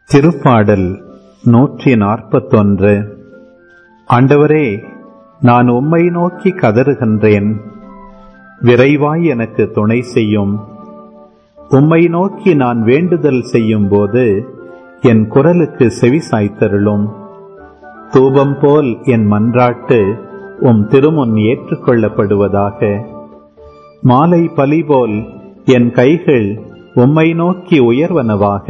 திருப்பாடல் நூற்றி நாற்பத்தொன்று ஆண்டவரே நான் உம்மை நோக்கி கதறுகின்றேன் விரைவாய் எனக்கு துணை செய்யும் உம்மை நோக்கி நான் வேண்டுதல் செய்யும் போது என் குரலுக்கு செவி சாய்த்தருளும் தூபம் போல் என் மன்றாட்டு உம் திருமுன் ஏற்றுக்கொள்ளப்படுவதாக மாலை பலி போல் என் கைகள் உம்மை நோக்கி உயர்வனவாக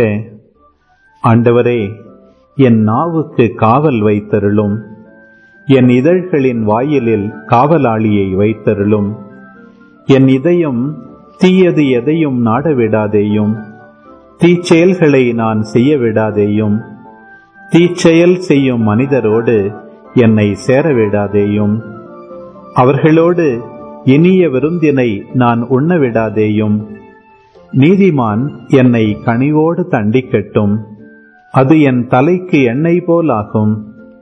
ஆண்டவரே என் நாவுக்கு காவல் வைத்தருளும் என் இதழ்களின் வாயிலில் காவலாளியை வைத்தருளும் என் இதயம் தீயது எதையும் நாடவிடாதேயும் தீச்செயல்களை நான் செய்ய விடாதேயும் தீச்செயல் செய்யும் மனிதரோடு என்னை சேரவிடாதேயும் அவர்களோடு இனிய விருந்தினை நான் உண்ணவிடாதேயும் நீதிமான் என்னை கனிவோடு தண்டிக்கட்டும் அது என் தலைக்கு எண்ணெய் போலாகும்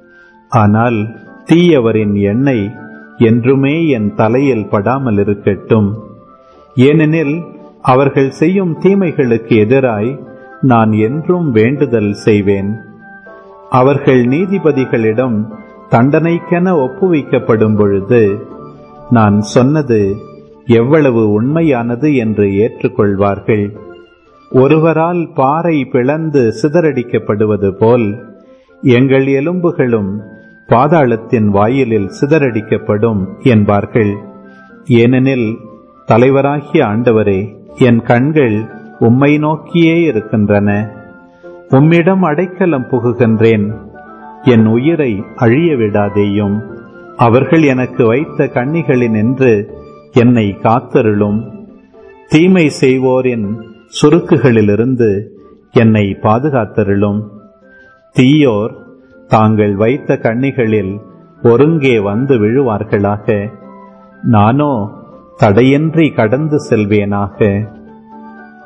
ஆனால் தீயவரின் எண்ணெய் என்றுமே என் தலையில் படாமல் இருக்கட்டும் ஏனெனில் அவர்கள் செய்யும் தீமைகளுக்கு எதிராய் நான் என்றும் வேண்டுதல் செய்வேன் அவர்கள் நீதிபதிகளிடம் தண்டனைக்கென ஒப்புவிக்கப்படும் பொழுது நான் சொன்னது எவ்வளவு உண்மையானது என்று ஏற்றுக்கொள்வார்கள் ஒருவரால் பாறை பிளந்து சிதறடிக்கப்படுவது போல் எங்கள் எலும்புகளும் பாதாளத்தின் வாயிலில் சிதறடிக்கப்படும் என்பார்கள் ஏனெனில் தலைவராகிய ஆண்டவரே என் கண்கள் உம்மை நோக்கியே இருக்கின்றன உம்மிடம் அடைக்கலம் புகுகின்றேன் என் உயிரை அழிய விடாதேயும் அவர்கள் எனக்கு வைத்த கண்ணிகளின் என்று என்னை காத்தருளும் தீமை செய்வோரின் சுருக்குகளிலிருந்து என்னை பாதுகாத்தருளும் தீயோர் தாங்கள் வைத்த கண்ணிகளில் ஒருங்கே வந்து விழுவார்களாக நானோ தடையின்றி கடந்து செல்வேனாக